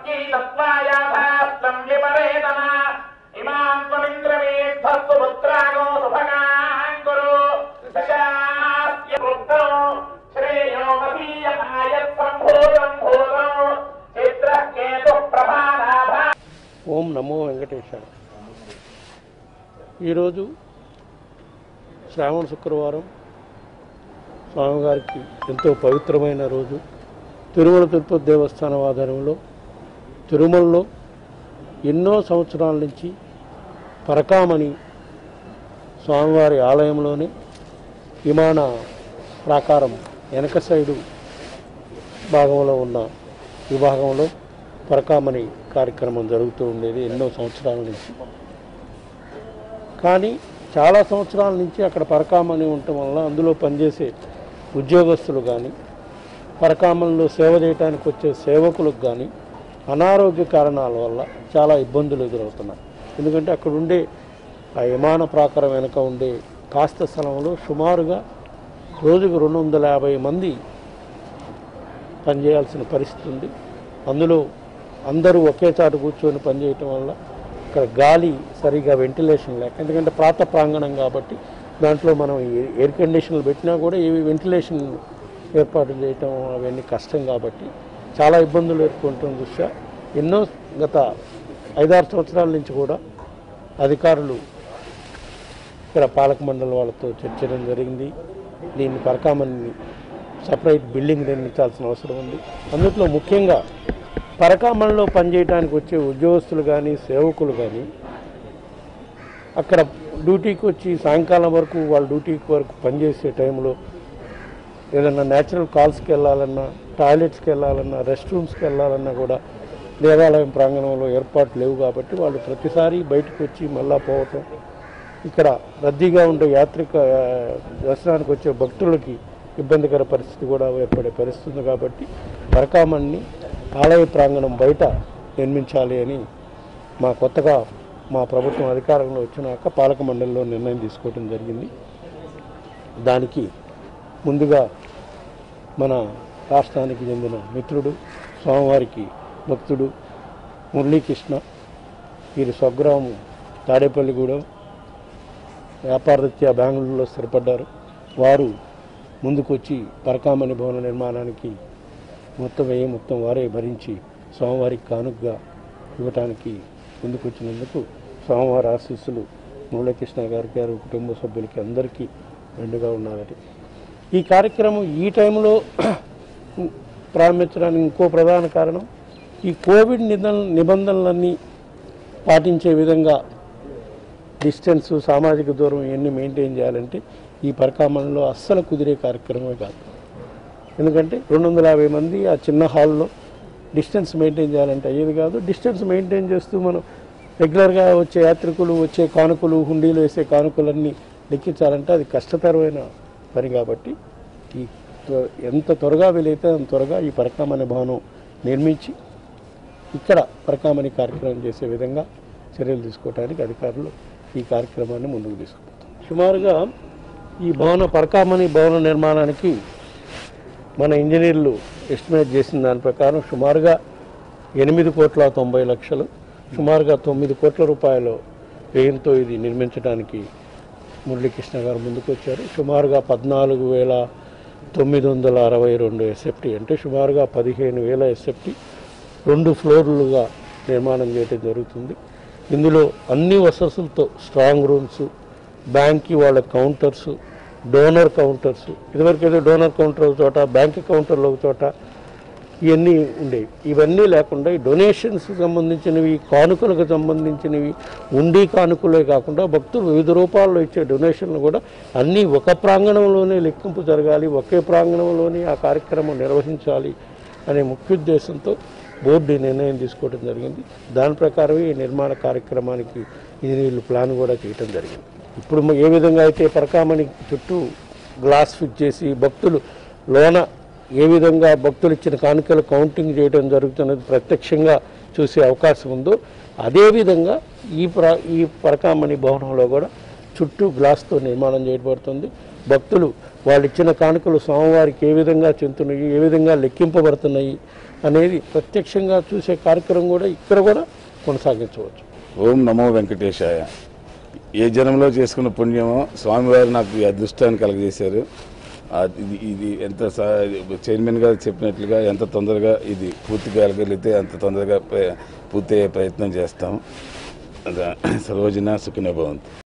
తత్వాయాథాస్తం విపరేతన ఇమాం త్వమింద్రమేద్ధస్తు పుత్రాగో సుభగాన్ కురు దశాస్య వృద్ధం శ్రేయో మదీయమాయత్ సంభూతం భూతం చిత్రః కేతుః ప్రభానాభ ఓం నమో వెంకటేశాయ ఈరోజు శ్రావణ శుక్రవారం స్వామివారికి ఎంతో పవిత్రమైన రోజు తిరుమల తిరుపతి దేవస్థానం ఆధ్వర్యంలో తిరుమలలో ఎన్నో సంవత్సరాల నుంచి పరకామణి స్వామివారి ఆలయంలోనే విమాన ప్రాకారం వెనక సైడు భాగంలో ఉన్న విభాగంలో పరకామణి కార్యక్రమం జరుగుతూ ఉండేది ఎన్నో సంవత్సరాల నుంచి కానీ చాలా సంవత్సరాల నుంచి అక్కడ పరకామణి ఉండటం వల్ల అందులో పనిచేసే ఉద్యోగస్తులు కానీ పరకామణిలో సేవ చేయడానికి వచ్చే సేవకులకు కానీ అనారోగ్య కారణాల వల్ల చాలా ఇబ్బందులు ఎదురవుతున్నాయి ఎందుకంటే అక్కడ ఉండే ఆ విమాన ప్రాకారం వెనుక ఉండే కాస్త స్థలంలో సుమారుగా రోజుకు రెండు వందల యాభై మంది పనిచేయాల్సిన పరిస్థితి ఉంది అందులో అందరూ ఒకే చాటు కూర్చొని పనిచేయటం వల్ల ఇక్కడ గాలి సరిగా వెంటిలేషన్ లేక ఎందుకంటే ప్రాత ప్రాంగణం కాబట్టి దాంట్లో మనం ఏ- ఎయిర్ కండిషన్లు పెట్టినా కూడా ఇవి వెంటిలేషన్ ఏర్పాటు చేయటం అవన్నీ కష్టం కాబట్టి చాలా ఇబ్బందులు ఎదుర్కొంటున్న దృష్ట్యా ఎన్నో గత ఐదారు సంవత్సరాల నుంచి కూడా అధికారులు ఇక్కడ పాలక మండలి వాళ్ళతో చర్చడం జరిగింది దీన్ని పరకామని సపరేట్ బిల్డింగ్ నిర్మించాల్సిన అవసరం ఉంది అందులో ముఖ్యంగా పరకామణిలో పనిచేయడానికి వచ్చే ఉద్యోగస్తులు కానీ సేవకులు కానీ అక్కడ డ్యూటీకి వచ్చి సాయంకాలం వరకు వాళ్ళ డ్యూటీకి వరకు పనిచేసే టైంలో ఏదైనా న్యాచురల్ కాల్స్కి వెళ్ళాలన్నా టాయిలెట్స్కి వెళ్ళాలన్నా రెస్ట్ రూమ్స్కి వెళ్ళాలన్నా కూడా దేవాలయం ప్రాంగణంలో ఏర్పాట్లు లేవు కాబట్టి వాళ్ళు ప్రతిసారి బయటకు వచ్చి మళ్ళా పోవటం ఇక్కడ రద్దీగా ఉండే యాత్రిక ఆ, దర్శనానికి వచ్చే భక్తులకి ఇబ్బందికర పరిస్థితి కూడా ఏర్పడే పరిస్థితి ఉంది కాబట్టి పరకామణ్ణి ఆలయ ప్రాంగణం బయట నిర్మించాలి అని మా కొత్తగా మా ప్రభుత్వం అధికారంలో వచ్చినాక పాలక మండలిలో నిర్ణయం తీసుకోవడం జరిగింది దానికి ముందుగా మన రాష్ట్రానికి చెందిన మిత్రుడు స్వామివారికి భక్తుడు మురళీకృష్ణ వీరి స్వగ్రామం తాడేపల్లిగూడెం వ్యాపారరీత్యా బెంగళూరులో స్థిరపడ్డారు వారు ముందుకొచ్చి పరకామణి భవన నిర్మాణానికి మొత్తం వ్యయం మొత్తం వారే భరించి స్వామివారికి కానుకగా ఇవ్వటానికి ముందుకొచ్చినందుకు స్వామివారి ఆశీస్సులు మురళీకృష్ణ గారికి గారు కుటుంబ సభ్యులకి అందరికీ మెండుగా ఉన్నారని ఈ కార్యక్రమం ఈ టైంలో ప్రారంభించడానికి ఇంకో ప్రధాన కారణం ఈ కోవిడ్ నిబంధన నిబంధనలన్నీ పాటించే విధంగా డిస్టెన్స్ సామాజిక దూరం ఇవన్నీ మెయింటైన్ చేయాలంటే ఈ పరకామణలో అస్సలు కుదిరే కార్యక్రమమే కాదు ఎందుకంటే రెండు వందల యాభై మంది ఆ చిన్న హాల్లో డిస్టెన్స్ మెయింటైన్ చేయాలంటే అయ్యేది కాదు డిస్టెన్స్ మెయింటైన్ చేస్తూ మనం రెగ్యులర్గా వచ్చే యాత్రికులు వచ్చే కానుకలు హుండీలు వేసే కానుకలన్నీ లెక్కించాలంటే అది కష్టతరమైన పని కాబట్టి ఈ త్వ- ఎంత త్వరగా వీలైతే అంత త్వరగా ఈ పరకామణి భవనం నిర్మించి ఇక్కడ పరకామణి కార్యక్రమం చేసే విధంగా చర్యలు తీసుకోవడానికి అధికారులు ఈ కార్యక్రమాన్ని ముందుకు తీసుకుపోతారు సుమారుగా ఈ భవన పరకామణి భవన నిర్మాణానికి మన ఇంజనీర్లు ఎస్టిమేట్ చేసిన దాని ప్రకారం సుమారుగా ఎనిమిది కోట్ల తొంభై లక్షలు సుమారుగా తొమ్మిది కోట్ల రూపాయలు వ్యయంతో ఇది నిర్మించడానికి మురళీకృష్ణ గారు ముందుకు వచ్చారు సుమారుగా పద్నాలుగు వేల తొమ్మిది వందల అరవై రెండు ఎస్ఎఫ్టీ అంటే సుమారుగా పదిహేను వేల ఎస్ఎఫ్టీ రెండు ఫ్లోర్లుగా నిర్మాణం చేయడం జరుగుతుంది ఇందులో అన్ని వసతులతో స్ట్రాంగ్ రూమ్స్ బ్యాంక్కి వాళ్ళ కౌంటర్స్ డోనర్ కౌంటర్స్ ఇదివరకు ఏదో డోనర్ కౌంటర్ ఒక చోట బ్యాంక్ కౌంటర్లు ఒక చోట ఇవన్నీ ఉండేవి ఇవన్నీ లేకుండా ఈ డొనేషన్స్ సంబంధించినవి కానుకలకు సంబంధించినవి ఉండి కానుకలే కాకుండా భక్తులు వివిధ రూపాల్లో ఇచ్చే డొనేషన్లు కూడా అన్నీ ఒక ప్రాంగణంలోనే లెక్కింపు జరగాలి ఒకే ప్రాంగణంలోనే ఆ కార్యక్రమం నిర్వహించాలి అనే ముఖ్య ఉద్దేశంతో బోర్డు ఈ నిర్ణయం తీసుకోవడం జరిగింది దాని ప్రకారమే ఈ నిర్మాణ కార్యక్రమానికి ఇంజనీర్లు ప్లాన్ కూడా చేయడం జరిగింది ఇప్పుడు మ- ఏ విధంగా అయితే పరకామణి చుట్టూ గ్లాస్ ఫిట్ చేసి భక్తులు లోన ఏ విధంగా భక్తులు ఇచ్చిన కానుకలు కౌంటింగ్ చేయడం జరుగుతున్నది ప్రత్యక్షంగా చూసే అవకాశం ఉందో అదేవిధంగా ఈ ప్ర ఈ పరకామణి భవనంలో కూడా చుట్టూ గ్లాస్తో నిర్మాణం చేయబడుతుంది భక్తులు వాళ్ళు ఇచ్చిన కానుకలు స్వామివారికి ఏ విధంగా చెందుతున్నాయి ఏ విధంగా లెక్కింపబడుతున్నాయి అనేది ప్రత్యక్షంగా చూసే కార్యక్రమం కూడా ఇక్కడ కూడా కొనసాగించవచ్చు ఓం నమో వెంకటేశాయ ఏ జన్మలో చేసుకున్న పుణ్యమో స్వామివారు నాకు ఈ అదృష్టాన్ని కలగజేశారు ఆ ఇది ఇది ఎంత సా- చైర్మన్ గారు చెప్పినట్లుగా ఎంత తొందరగా ఇది పూర్తి కాగలిగితే అంత తొందరగా ప్ర- పూర్తి అయ్యే ప్రయత్నం చేస్తాం అదా సర్వజన సుఖిన భవంతు